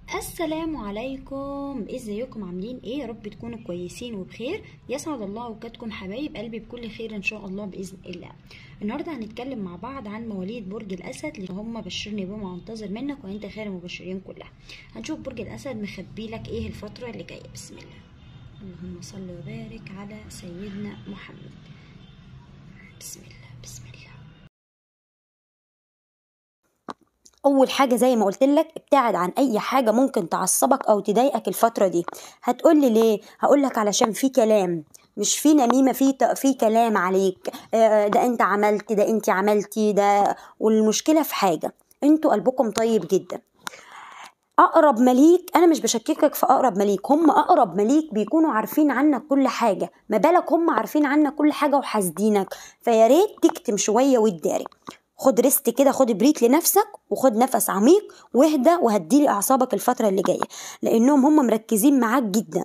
السلام عليكم ازيكم عاملين ايه يا رب تكونوا كويسين وبخير يسعد الله اوقاتكم حبايب قلبي بكل خير ان شاء الله باذن الله النهارده هنتكلم مع بعض عن مواليد برج الاسد اللي هم بشرني بما انتظر منك وانت خير المبشرين كلها هنشوف برج الاسد مخبي لك ايه الفتره اللي جايه بسم الله اللهم صل وبارك على سيدنا محمد بسم الله بسم الله اول حاجه زي ما قلت لك ابتعد عن اي حاجه ممكن تعصبك او تضايقك الفتره دي هتقول لي ليه هقول لك علشان في كلام مش في نميمه في ت- في كلام عليك آه، ده انت عملت ده انت عملتي ده والمشكله في حاجه انتوا قلبكم طيب جدا اقرب مليك انا مش بشككك في اقرب مليك هم اقرب مليك بيكونوا عارفين عنك كل حاجه ما بالك هم عارفين عنك كل حاجه وحاسدينك فيا ريت تكتم شويه وتداري خد ريست كده خد بريك لنفسك وخد نفس عميق واهدى وهديلي اعصابك الفتره اللي جايه لانهم هم مركزين معاك جدا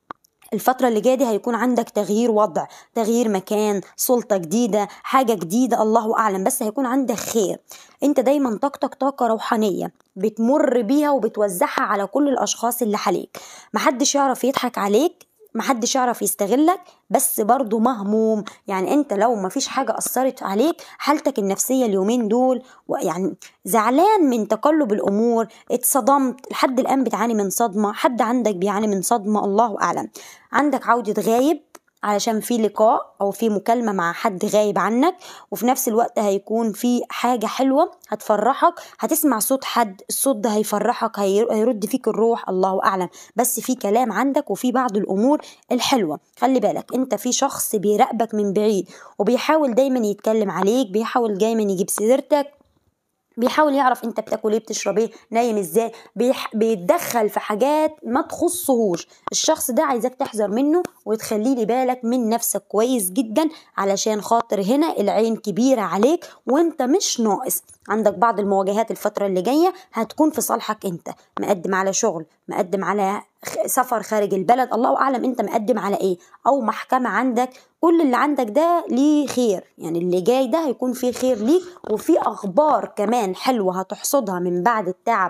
الفترة اللي جاية دي هيكون عندك تغيير وضع تغيير مكان سلطة جديدة حاجة جديدة الله أعلم بس هيكون عندك خير انت دايما طاقتك طاقة روحانية بتمر بيها وبتوزعها على كل الأشخاص اللي حواليك محدش يعرف يضحك عليك محدش يعرف يستغلك بس برضو مهموم يعني انت لو مفيش حاجة أثرت عليك حالتك النفسية اليومين دول يعني زعلان من تقلب الأمور اتصدمت لحد الآن بتعاني من صدمة حد عندك بيعاني من صدمة الله أعلم عندك عودة غايب علشان في لقاء او في مكالمه مع حد غايب عنك وفي نفس الوقت هيكون في حاجه حلوه هتفرحك هتسمع صوت حد الصوت ده هيفرحك هير- هيرد فيك الروح الله اعلم بس في كلام عندك وفي بعض الامور الحلوه خلي بالك انت في شخص بيراقبك من بعيد وبيحاول دايما يتكلم عليك بيحاول دايما يجيب سيرتك بيحاول يعرف انت بتاكل ايه بتشرب ايه نايم ازاي بيح... بيتدخل في حاجات ما تخصهوش الشخص ده عايزاك تحذر منه وتخلي لي بالك من نفسك كويس جدا علشان خاطر هنا العين كبيرة عليك وانت مش ناقص عندك بعض المواجهات الفترة اللي جاية هتكون في صالحك انت مقدم على شغل مقدم على خ- سفر خارج البلد الله اعلم انت مقدم على ايه او محكمة عندك كل اللي عندك ده ليه خير يعني اللي جاي ده هيكون فيه خير ليك وفي اخبار كمان حلوه هتحصدها من بعد التعب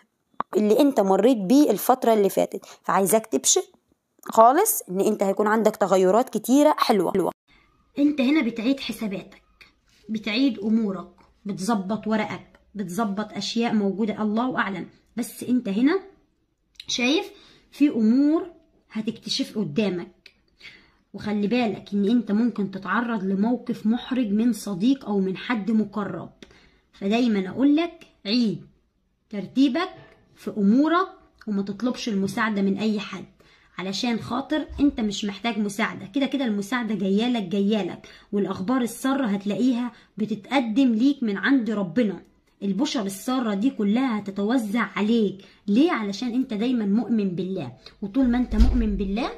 اللي انت مريت بيه الفتره اللي فاتت فعايزاك تبشر خالص ان انت هيكون عندك تغيرات كتيره حلوه حلوه انت هنا بتعيد حساباتك بتعيد امورك بتظبط ورقك بتظبط اشياء موجوده الله اعلم بس انت هنا شايف في امور هتكتشف قدامك وخلي بالك ان انت ممكن تتعرض لموقف محرج من صديق او من حد مقرب فدايما اقولك عيد ترتيبك في امورك وما تطلبش المساعدة من اي حد علشان خاطر انت مش محتاج مساعدة كده كده المساعدة جايالك جايالك والاخبار السارة هتلاقيها بتتقدم ليك من عند ربنا البشر السارة دي كلها هتتوزع عليك ليه علشان انت دايما مؤمن بالله وطول ما انت مؤمن بالله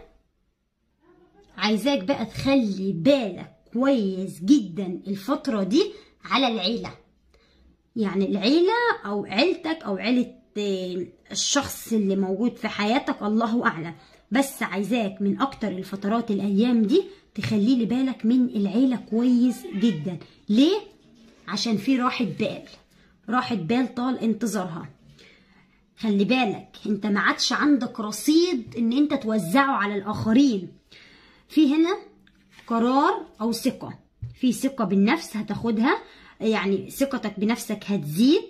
عايزاك بقى تخلي بالك كويس جدا الفترة دي على العيلة يعني العيلة أو عيلتك أو عيلة آه، الشخص اللي موجود في حياتك الله أعلم بس عايزاك من أكتر الفترات الأيام دي تخلي لي بالك من العيلة كويس جدا ليه؟ عشان في راحة بال راحة بال طال انتظارها خلي بالك انت ما عادش عندك رصيد ان انت توزعه على الاخرين في هنا قرار او ثقه في ثقه بالنفس هتاخدها يعني ثقتك بنفسك هتزيد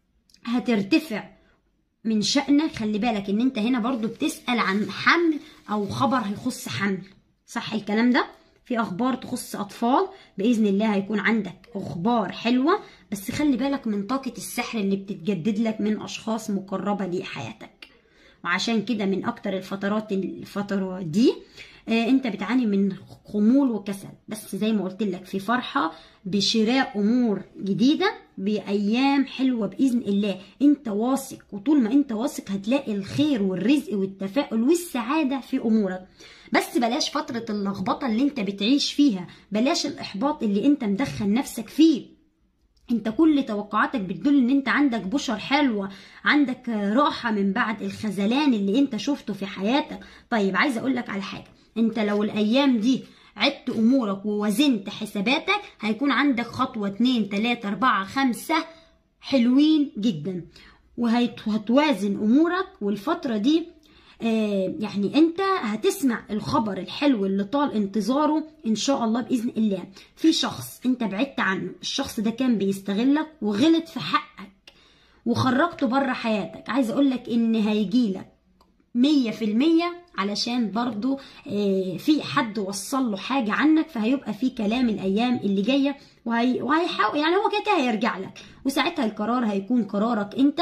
هترتفع من شأنك خلي بالك ان انت هنا برضو بتسأل عن حمل او خبر هيخص حمل صح الكلام ده في اخبار تخص اطفال باذن الله هيكون عندك اخبار حلوه بس خلي بالك من طاقه السحر اللي بتتجدد لك من اشخاص مقربه لحياتك وعشان كده من اكتر الفترات الفترة دي آه، انت بتعاني من خمول وكسل بس زي ما قلت لك في فرحة بشراء امور جديدة بايام حلوة باذن الله انت واثق وطول ما انت واثق هتلاقي الخير والرزق والتفاؤل والسعادة في امورك بس بلاش فترة اللخبطة اللي انت بتعيش فيها بلاش الاحباط اللي انت مدخل نفسك فيه انت كل توقعاتك بتدل ان انت عندك بشر حلوة عندك راحة من بعد الخذلان اللي انت شفته في حياتك طيب عايزة اقولك على حاجة انت لو الايام دي عدت امورك ووزنت حساباتك هيكون عندك خطوة اتنين تلاتة اربعة خمسة حلوين جدا وهتوازن امورك والفتره دي آه يعني انت هتسمع الخبر الحلو اللي طال انتظاره ان شاء الله باذن الله في شخص انت بعدت عنه الشخص ده كان بيستغلك وغلط في حقك وخرجته بره حياتك عايزه اقول لك ان هيجيلك مية في المية علشان برضو آه في حد وصل له حاجة عنك فهيبقى في كلام الأيام اللي جاية وهي وهيحاول يعني هو كده كده هيرجع لك وساعتها القرار هيكون قرارك أنت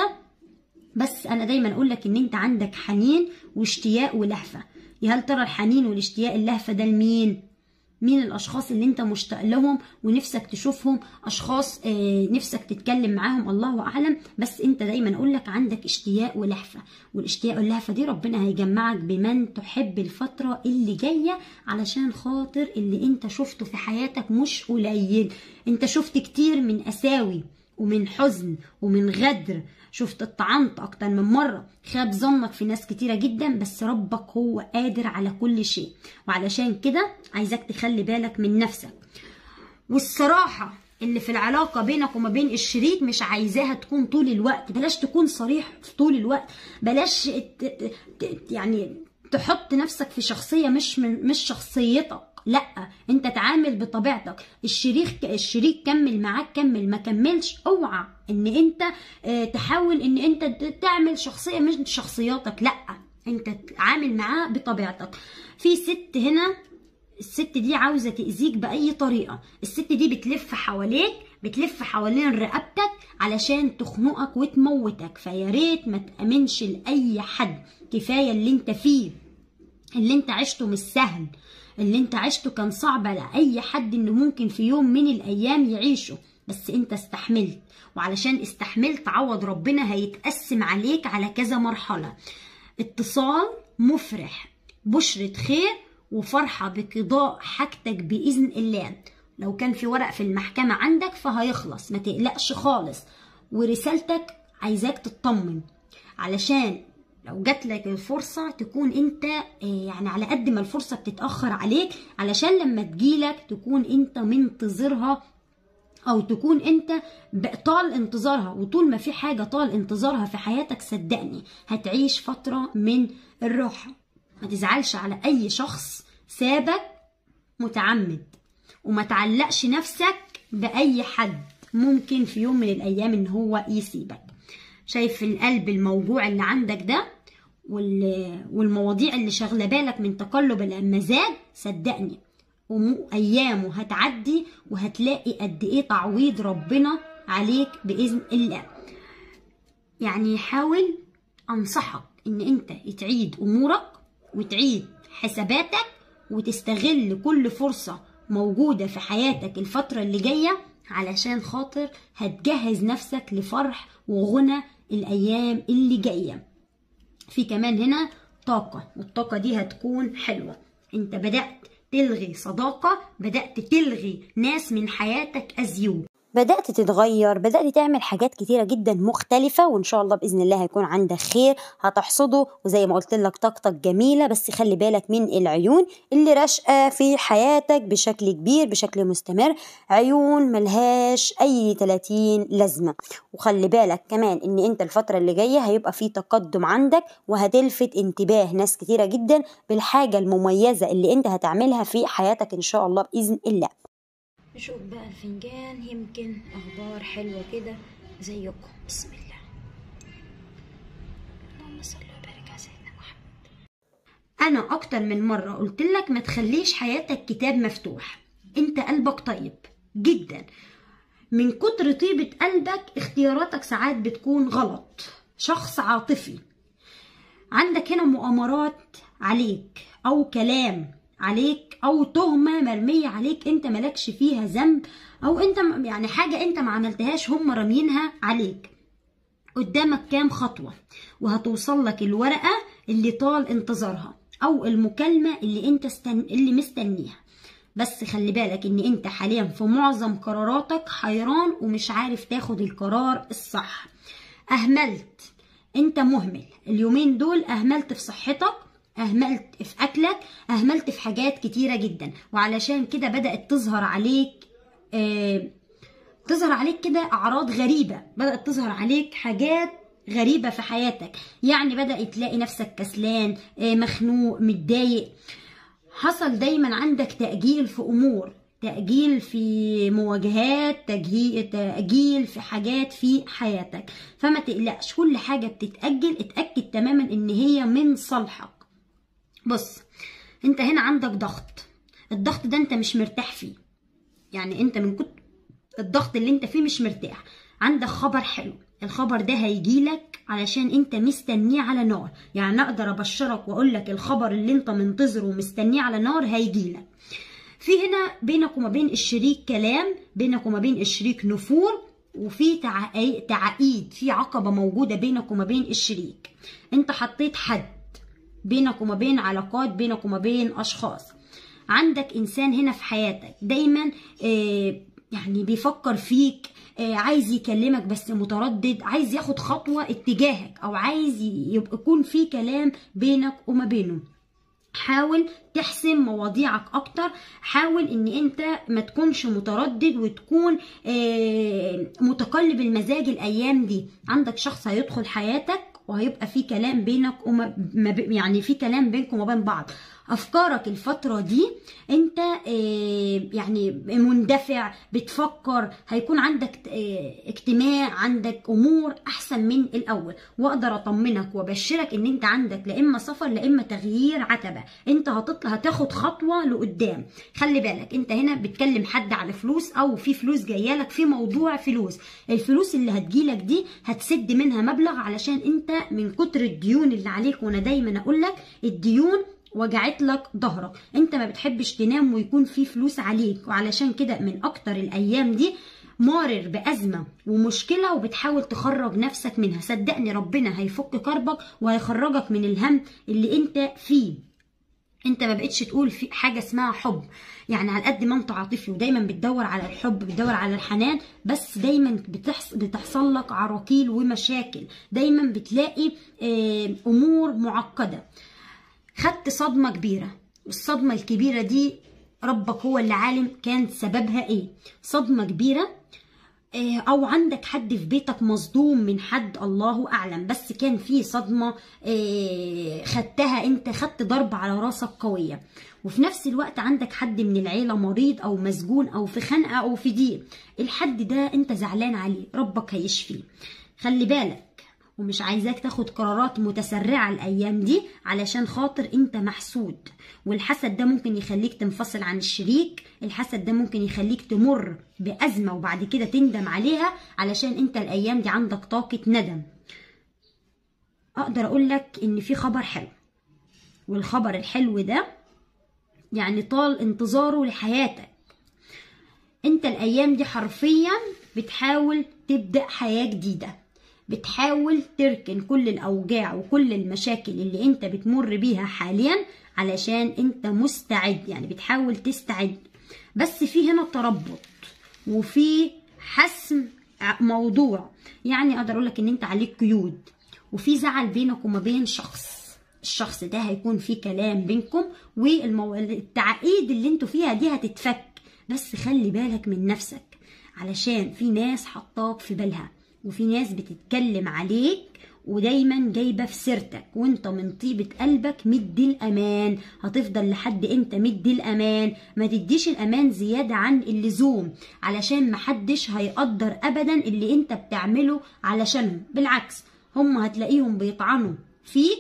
بس أنا دايما أقول لك إن أنت عندك حنين واشتياق ولهفة يا هل ترى الحنين والاشتياق اللهفة ده لمين؟ مين الاشخاص اللي انت مشتاق لهم ونفسك تشوفهم اشخاص اه نفسك تتكلم معاهم الله اعلم بس انت دايما اقول لك عندك اشتياق ولهفه والاشتياق واللهفه دي ربنا هيجمعك بمن تحب الفتره اللي جايه علشان خاطر اللي انت شفته في حياتك مش قليل انت شفت كتير من اساوي ومن حزن ومن غدر شفت اتطعنت اكتر من مره خاب ظنك في ناس كتيره جدا بس ربك هو قادر على كل شيء وعلشان كده عايزاك تخلي بالك من نفسك والصراحه اللي في العلاقة بينك وما بين الشريك مش عايزاها تكون طول الوقت بلاش تكون صريح طول الوقت بلاش يعني تحط نفسك في شخصية مش من مش شخصيتك لا انت تعامل بطبيعتك الشريك الشريك كمل معاك كمل ما كملش اوعى ان انت اه تحاول ان انت تعمل شخصيه مش شخصياتك لا انت تعامل معاه بطبيعتك في ست هنا الست دي عاوزه تاذيك باي طريقه الست دي بتلف حواليك بتلف حوالين رقبتك علشان تخنقك وتموتك فيا ريت ما تامنش لاي حد كفايه اللي انت فيه اللي انت عشته مش سهل اللي انت عشته كان صعب على اي حد انه ممكن في يوم من الايام يعيشه بس انت استحملت وعلشان استحملت عوض ربنا هيتقسم عليك على كذا مرحلة اتصال مفرح بشرة خير وفرحة بقضاء حاجتك بإذن الله لو كان في ورق في المحكمة عندك فهيخلص ما تقلقش خالص ورسالتك عايزاك تطمن علشان لو جات لك الفرصة تكون انت يعني على قد ما الفرصة بتتأخر عليك علشان لما تجيلك تكون انت منتظرها او تكون انت طال انتظارها وطول ما في حاجة طال انتظارها في حياتك صدقني هتعيش فترة من الراحة ما تزعلش على اي شخص سابك متعمد وما تعلقش نفسك بأي حد ممكن في يوم من الأيام إن هو يسيبك شايف القلب الموجوع اللي عندك ده والمواضيع اللي شاغله بالك من تقلب المزاج صدقني ايامه هتعدي وهتلاقي قد ايه تعويض ربنا عليك باذن الله يعني حاول انصحك ان انت تعيد امورك وتعيد حساباتك وتستغل كل فرصه موجوده في حياتك الفتره اللي جايه علشان خاطر هتجهز نفسك لفرح وغنى الايام اللي جايه في كمان هنا طاقة والطاقة دي هتكون حلوة انت بدأت تلغي صداقة بدأت تلغي ناس من حياتك أزيوب بدأت تتغير بدأت تعمل حاجات كتيرة جدا مختلفة وإن شاء الله بإذن الله هيكون عندك خير هتحصده وزي ما قلت لك طاقتك جميلة بس خلي بالك من العيون اللي راشقة في حياتك بشكل كبير بشكل مستمر عيون ملهاش أي 30 لازمة وخلي بالك كمان إن أنت الفترة اللي جاية هيبقى في تقدم عندك وهتلفت انتباه ناس كتيرة جدا بالحاجة المميزة اللي أنت هتعملها في حياتك إن شاء الله بإذن الله نشوف بقى الفنجان يمكن اخبار حلوه كده زيكم بسم الله اللهم صل وبارك على سيدنا محمد انا اكتر من مره قلت لك ما تخليش حياتك كتاب مفتوح انت قلبك طيب جدا من كتر طيبه قلبك اختياراتك ساعات بتكون غلط شخص عاطفي عندك هنا مؤامرات عليك او كلام عليك او تهمه مرميه عليك انت مالكش فيها ذنب او انت يعني حاجه انت ما عملتهاش هم رامينها عليك قدامك كام خطوه وهتوصل لك الورقه اللي طال انتظارها او المكالمه اللي انت استن... اللي مستنيها بس خلي بالك ان انت حاليا في معظم قراراتك حيران ومش عارف تاخد القرار الصح اهملت انت مهمل اليومين دول اهملت في صحتك اهملت في اكلك اهملت في حاجات كتيره جدا وعلشان كده بدات تظهر عليك آه تظهر عليك كده اعراض غريبه بدات تظهر عليك حاجات غريبة في حياتك يعني بدأ تلاقي نفسك كسلان آه، مخنوق متضايق حصل دايما عندك تأجيل في أمور تأجيل في مواجهات تجهي- تأجيل في حاجات في حياتك فما تقلقش كل حاجة بتتأجل اتأكد تماما ان هي من صالحك بص انت هنا عندك ضغط الضغط ده انت مش مرتاح فيه يعني انت من كتر الضغط اللي انت فيه مش مرتاح عندك خبر حلو الخبر ده هيجيلك علشان انت مستنيه على نار يعني اقدر ابشرك واقول لك الخبر اللي انت منتظره ومستنيه على نار هيجيلك في هنا بينك وما بين الشريك كلام بينك وما بين الشريك نفور وفي تعا- تعقيد في عقبة موجودة بينك وما بين الشريك انت حطيت حد بينك وما بين علاقات بينك وما بين اشخاص عندك انسان هنا في حياتك دايما آه، يعني بيفكر فيك آه، عايز يكلمك بس متردد عايز ياخد خطوة اتجاهك او عايز ي- يبقى يكون في كلام بينك وما بينه حاول تحسم مواضيعك اكتر حاول ان انت ما تكونش متردد وتكون آه، متقلب المزاج الايام دي عندك شخص هيدخل حياتك وهيبقى في كلام بينك وما ما ب- يعني في كلام بينكم وبين بعض افكارك الفتره دي انت آه، يعني مندفع بتفكر هيكون عندك آه، اجتماع عندك امور احسن من الاول واقدر اطمنك وابشرك ان انت عندك لا اما سفر لا اما تغيير عتبه انت هتطلع هتاخد خطوه لقدام خلي بالك انت هنا بتكلم حد على فلوس او في فلوس جايه لك في موضوع فلوس الفلوس اللي هتجيلك دي هتسد منها مبلغ علشان انت من كتر الديون اللي عليك وانا دايما اقول لك الديون وجعت لك ظهرك انت ما بتحبش تنام ويكون في فلوس عليك وعلشان كده من اكتر الايام دي مارر بأزمة ومشكلة وبتحاول تخرج نفسك منها صدقني ربنا هيفك كربك وهيخرجك من الهم اللي انت فيه انت ما بقتش تقول في حاجه اسمها حب يعني على قد ما انت عاطفي ودايما بتدور على الحب بتدور على الحنان بس دايما بتحص... بتحصل لك عراقيل ومشاكل دايما بتلاقي آه، امور معقده خدت صدمه كبيره والصدمه الكبيره دي ربك هو اللي عالم كان سببها ايه صدمه كبيره آه، او عندك حد في بيتك مصدوم من حد الله اعلم بس كان في صدمه آه، خدتها انت خدت ضربه على راسك قويه وفي نفس الوقت عندك حد من العيله مريض او مسجون او في خنقه او في ضيق الحد ده انت زعلان عليه ربك هيشفيه خلي بالك ومش عايزاك تاخد قرارات متسرعة الأيام دي علشان خاطر أنت محسود والحسد ده ممكن يخليك تنفصل عن الشريك الحسد ده ممكن يخليك تمر بأزمة وبعد كده تندم عليها علشان أنت الأيام دي عندك طاقة ندم أقدر أقول لك إن في خبر حلو والخبر الحلو ده يعني طال انتظاره لحياتك انت الايام دي حرفيا بتحاول تبدا حياه جديده بتحاول تركن كل الاوجاع وكل المشاكل اللي انت بتمر بيها حاليا علشان انت مستعد يعني بتحاول تستعد بس في هنا تربط وفي حسم ع- موضوع يعني اقدر اقول لك ان انت عليك قيود وفي زعل بينك وما بين شخص الشخص ده هيكون في كلام بينكم والتعقيد اللي انتوا فيها دي هتتفك بس خلي بالك من نفسك علشان في ناس حطاك في بالها وفي ناس بتتكلم عليك ودايما جايبه في سيرتك وانت من طيبه قلبك مدي الامان هتفضل لحد انت مدي الامان ما تديش الامان زياده عن اللزوم علشان محدش هيقدر ابدا اللي انت بتعمله علشانهم بالعكس هم هتلاقيهم بيطعنوا فيك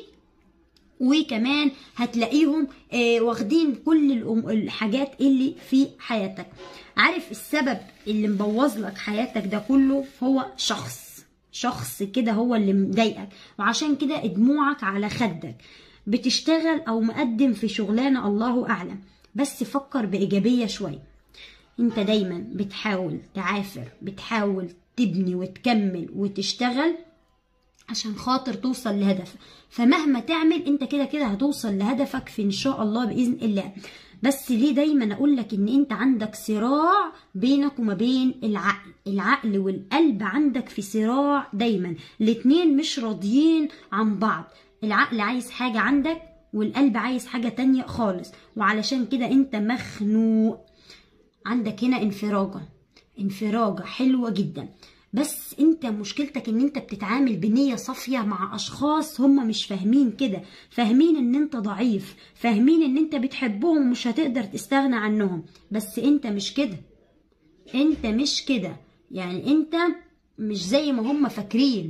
وكمان هتلاقيهم آه، واخدين كل الأم- الحاجات اللي في حياتك عارف السبب اللي مبوظ لك حياتك ده كله هو شخص شخص كده هو اللي مضايقك وعشان كده دموعك على خدك بتشتغل او مقدم في شغلانه الله اعلم بس فكر بايجابيه شويه انت دايما بتحاول تعافر بتحاول تبني وتكمل وتشتغل عشان خاطر توصل لهدف فمهما تعمل انت كده كده هتوصل لهدفك في ان شاء الله باذن الله بس ليه دايما اقول لك ان انت عندك صراع بينك وما بين العقل العقل والقلب عندك في صراع دايما الاتنين مش راضيين عن بعض العقل عايز حاجة عندك والقلب عايز حاجة تانية خالص وعلشان كده انت مخنوق عندك هنا انفراجة انفراجة حلوة جدا بس انت مشكلتك ان انت بتتعامل بنية صافية مع اشخاص هم مش فاهمين كده فاهمين ان انت ضعيف فاهمين ان انت بتحبهم ومش هتقدر تستغنى عنهم بس انت مش كده انت مش كده يعني انت مش زي ما هم فاكرين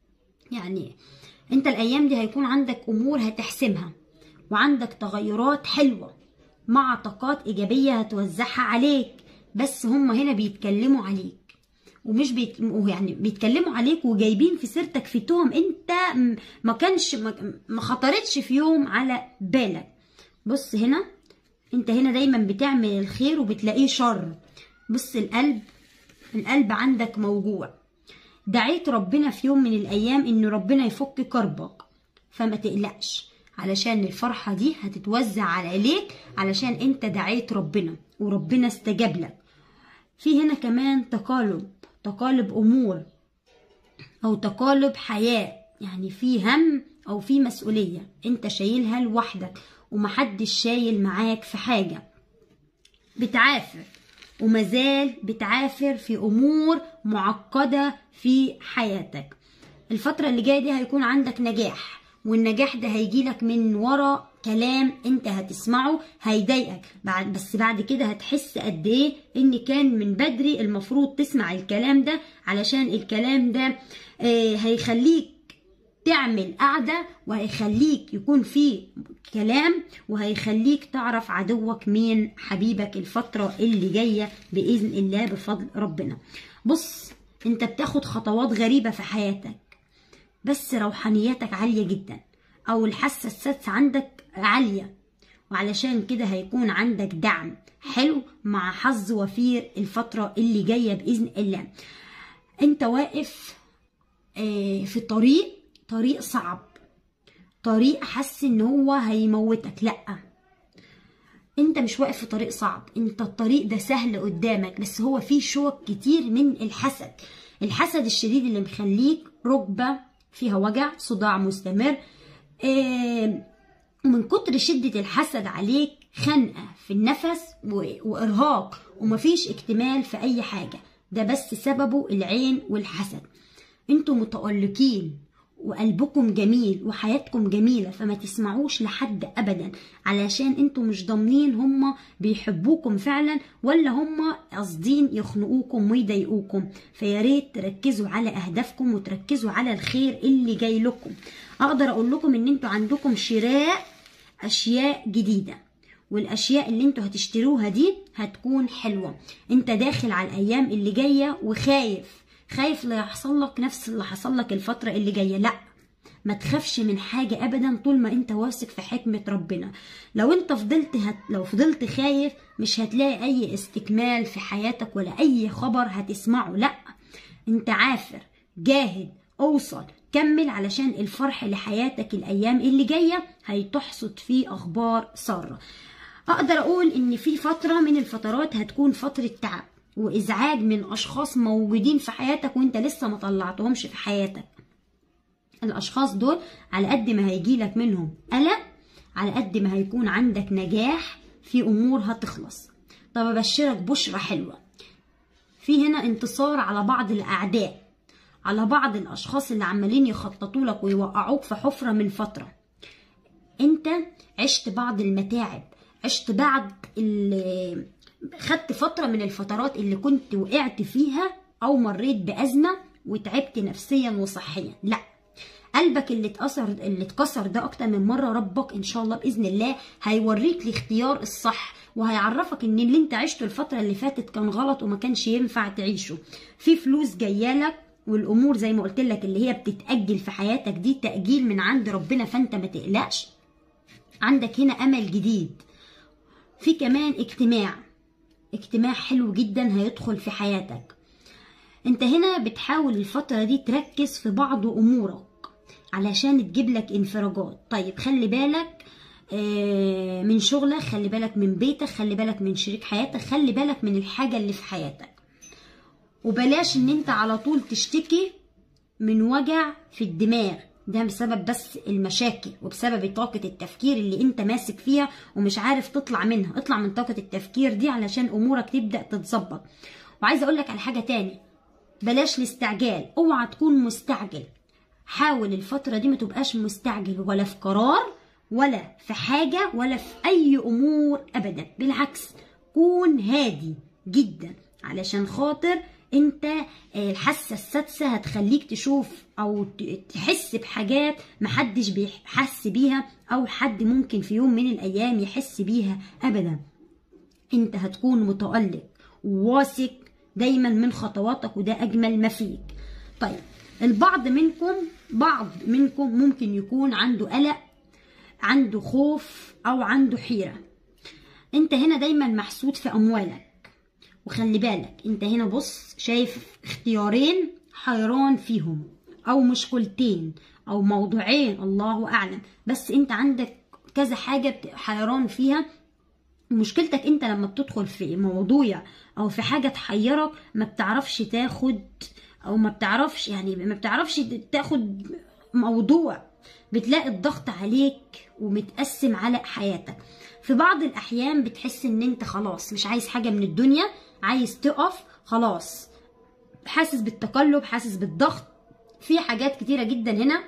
يعني انت الايام دي هيكون عندك امور هتحسمها وعندك تغيرات حلوة مع طاقات ايجابية هتوزعها عليك بس هم هنا بيتكلموا عليك ومش بيت... يعني بيتكلموا عليك وجايبين في سيرتك في تهم انت م- ما كانش ما ما خطرتش في يوم على بالك بص هنا انت هنا دايما بتعمل الخير وبتلاقيه شر بص القلب القلب عندك موجوع دعيت ربنا في يوم من الايام ان ربنا يفك كربك فما تقلقش علشان الفرحة دي هتتوزع عليك علشان انت دعيت ربنا وربنا استجاب لك في هنا كمان تقالب تقالب امور او تقالب حياة يعني في هم او في مسؤولية انت شايلها لوحدك ومحدش شايل معاك في حاجة بتعافر ومازال بتعافر في امور معقدة في حياتك الفترة اللي جاية دي هيكون عندك نجاح والنجاح ده هيجيلك من ورا كلام انت هتسمعه هيضايقك بعد بس بعد كده هتحس قد ايه ان كان من بدري المفروض تسمع الكلام ده علشان الكلام ده آه، هيخليك تعمل قعدة وهيخليك يكون في كلام وهيخليك تعرف عدوك مين حبيبك الفترة اللي جاية بإذن الله بفضل ربنا بص انت بتاخد خطوات غريبة في حياتك بس روحانيتك عالية جدا أو الحاسة السادسة عندك عالية وعلشان كده هيكون عندك دعم حلو مع حظ وفير الفترة اللي جاية بإذن الله انت واقف آه، في طريق طريق صعب طريق حاسس ان هو هيموتك لا انت مش واقف في طريق صعب انت الطريق ده سهل قدامك بس هو فيه شوك كتير من الحسد الحسد الشديد اللي مخليك ركبة فيها وجع صداع مستمر آه، ومن كتر شدة الحسد عليك خنقة في النفس و- وإرهاق ومفيش اكتمال في أي حاجة ده بس سببه العين والحسد انتوا متألقين وقلبكم جميل وحياتكم جميلة فما تسمعوش لحد أبدا علشان انتوا مش ضامنين هما بيحبوكم فعلا ولا هما قاصدين يخنقوكم ويضايقوكم فياريت تركزوا على أهدافكم وتركزوا على الخير اللي جاي لكم أقدر أقول لكم إن انتوا عندكم شراء أشياء جديدة والاشياء اللي انتوا هتشتروها دي هتكون حلوه انت داخل على الايام اللي جايه وخايف خايف لا يحصل لك نفس اللي حصل لك الفتره اللي جايه لا ما تخافش من حاجة أبدا طول ما أنت واثق في حكمة ربنا لو أنت فضلت هت... لو فضلت خايف مش هتلاقي أي استكمال في حياتك ولا أي خبر هتسمعه لأ أنت عافر جاهد أوصل كمل علشان الفرح لحياتك الأيام اللي جاية هيتحصد فيه أخبار سارة أقدر أقول إن في فترة من الفترات هتكون فترة تعب وإزعاج من أشخاص موجودين في حياتك وأنت لسه ما طلعتهمش في حياتك الاشخاص دول على قد ما هيجيلك منهم قلق على قد ما هيكون عندك نجاح في امور هتخلص طب ابشرك بشرة حلوة في هنا انتصار على بعض الاعداء على بعض الاشخاص اللي عمالين يخططوا لك ويوقعوك في حفرة من فترة انت عشت بعض المتاعب عشت بعض ال- خدت فترة من الفترات اللي كنت وقعت فيها او مريت بأزمة وتعبت نفسيا وصحيا لا قلبك اللي اتأثر اللي اتكسر ده اكتر من مره ربك ان شاء الله باذن الله هيوريك الاختيار الصح وهيعرفك ان اللي انت عشته الفتره اللي فاتت كان غلط وما كانش ينفع تعيشه في فلوس جايالك والامور زي ما قلت لك اللي هي بتتاجل في حياتك دي تاجيل من عند ربنا فانت ما تقلقش عندك هنا امل جديد في كمان اجتماع اجتماع حلو جدا هيدخل في حياتك انت هنا بتحاول الفترة دي تركز في بعض امورك علشان تجيب لك انفراجات طيب خلي بالك آه، من شغلك خلي بالك من بيتك خلي بالك من شريك حياتك خلي بالك من الحاجة اللي في حياتك وبلاش ان انت على طول تشتكي من وجع في الدماغ ده بسبب بس المشاكل وبسبب طاقة التفكير اللي انت ماسك فيها ومش عارف تطلع منها اطلع من طاقة التفكير دي علشان امورك تبدأ تتظبط وعايزة اقولك على حاجة تاني بلاش الاستعجال اوعى تكون مستعجل حاول الفترة دي ما تبقاش مستعجل ولا في قرار ولا في حاجة ولا في أي أمور أبدا بالعكس كون هادي جدا علشان خاطر انت آه، الحاسة السادسة هتخليك تشوف او ت- تحس بحاجات محدش بيحس بيها او حد ممكن في يوم من الايام يحس بيها ابدا انت هتكون متألق وواثق دايما من خطواتك وده اجمل ما فيك طيب البعض منكم بعض منكم ممكن يكون عنده قلق عنده خوف او عنده حيرة انت هنا دايما محسود في اموالك وخلي بالك انت هنا بص شايف اختيارين حيران فيهم او مشكلتين او موضوعين الله اعلم بس انت عندك كذا حاجة بت- حيران فيها مشكلتك انت لما بتدخل في موضوع او في حاجة تحيرك ما بتعرفش تاخد او ما بتعرفش يعني ما بتعرفش تاخد موضوع بتلاقي الضغط عليك ومتقسم على حياتك في بعض الاحيان بتحس ان انت خلاص مش عايز حاجة من الدنيا عايز تقف خلاص حاسس بالتقلب حاسس بالضغط في حاجات كتيرة جدا هنا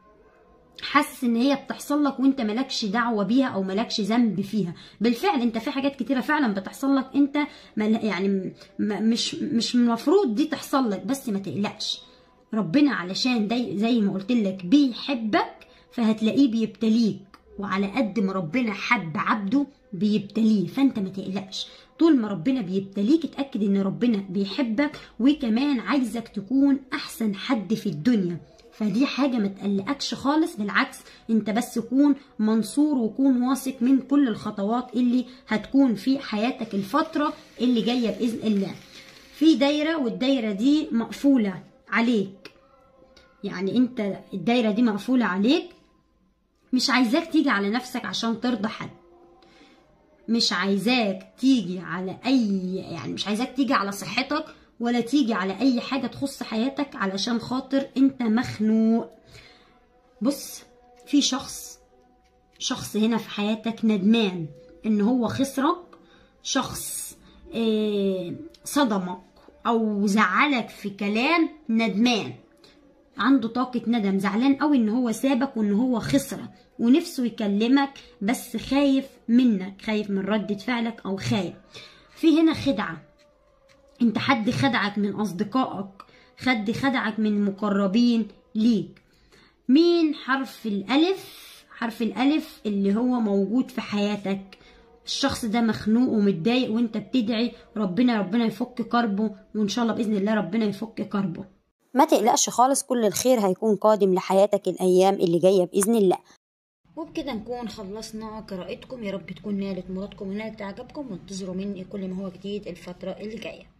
حاسس ان هي بتحصل لك وانت مالكش دعوه بيها او مالكش ذنب فيها بالفعل انت في حاجات كتيره فعلا بتحصل لك انت مل يعني م- م- مش مش المفروض دي تحصل لك بس ما تقلقش ربنا علشان داي زي ما قلت لك بيحبك فهتلاقيه بيبتليك وعلى قد ما ربنا حب عبده بيبتليه فانت ما تقلقش طول ما ربنا بيبتليك اتاكد ان ربنا بيحبك وكمان عايزك تكون احسن حد في الدنيا فدي حاجة ما تقلقكش خالص بالعكس انت بس كون منصور وكون واثق من كل الخطوات اللي هتكون في حياتك الفترة اللي جاية بإذن الله في دايرة والدايرة دي مقفولة عليك يعني انت الدايرة دي مقفولة عليك مش عايزاك تيجي على نفسك عشان ترضى حد مش عايزاك تيجي على اي يعني مش عايزاك تيجي على صحتك ولا تيجي على اي حاجة تخص حياتك علشان خاطر انت مخنوق بص في شخص شخص هنا في حياتك ندمان ان هو خسرك شخص آه، صدمك او زعلك في كلام ندمان عنده طاقة ندم زعلان قوي ان هو سابك وان هو خسرك ونفسه يكلمك بس خايف منك خايف من ردة فعلك او خايف في هنا خدعة انت حد خدعك من اصدقائك حد خدعك من مقربين ليك مين حرف الالف حرف الالف اللي هو موجود في حياتك الشخص ده مخنوق ومتضايق وانت بتدعي ربنا ربنا يفك كربه وان شاء الله باذن الله ربنا يفك كربه ما تقلقش خالص كل الخير هيكون قادم لحياتك الأيام اللي جاية بإذن الله وبكده نكون خلصنا قراءتكم يا رب تكون نالت مرادكم ونالت اعجابكم وانتظروا مني كل ما هو جديد الفترة اللي جاية